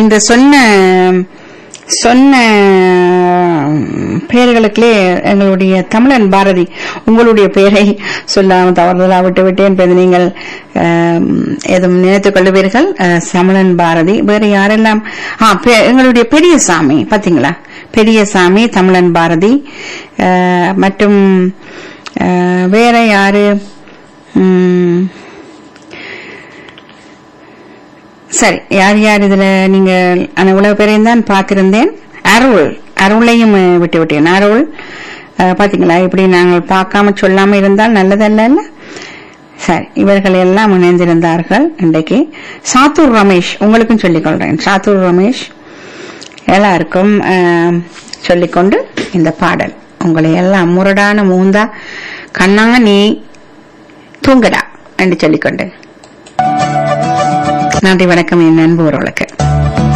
இந்த சொன்ன சொன்ன பெயர்களுக்குள்ளே எங்களுடைய தமிழன் பாரதி உங்களுடைய பெயரை சொல்லாம தவறுதலா விட்டு விட்டேன் இப்ப இது நீங்கள் ஆம், எதுவும் நினைத்துக் கொள்ளுவீர்கள் அஹ், தமிழன் பாரதி வேறு யாரெல்லாம் ஆ, பெ- எங்களுடைய பெரியசாமி பாத்தீங்களா பெரியசாமி தமிழன் பாரதி அஹ், மற்றும் அஹ், வேற யாரு உம், சரி யார் யார் இதுல நீங்க அந்த உலக பேரையும் தான் பார்த்திருந்தேன் அருள் அருளையும் அஹ், விட்டு விட்டேன் அருள் அஹ், பாத்தீங்களா இப்படி நாங்கள் பார்க்காம சொல்லாம இருந்தால் நல்லதல்ல இல்ல சரி இவர்கள் எல்லாம் இணைந்திருந்தார்கள் இன்றைக்கு சாத்தூர் ரமேஷ் உங்களுக்கும் சொல்லிக் கொள்றேன் சாத்தூர் ரமேஷ் எல்லாருக்கும் அஹ், சொல்லிக்கொண்டு இந்த பாடல் உங்களை எல்லாம் முரடான மூந்தா கண்ணா நீ தூங்கடா என்று சொல்லிக்கொண்டு நன்றி வணக்கம் என் நண்பு உறவுகளுக்கு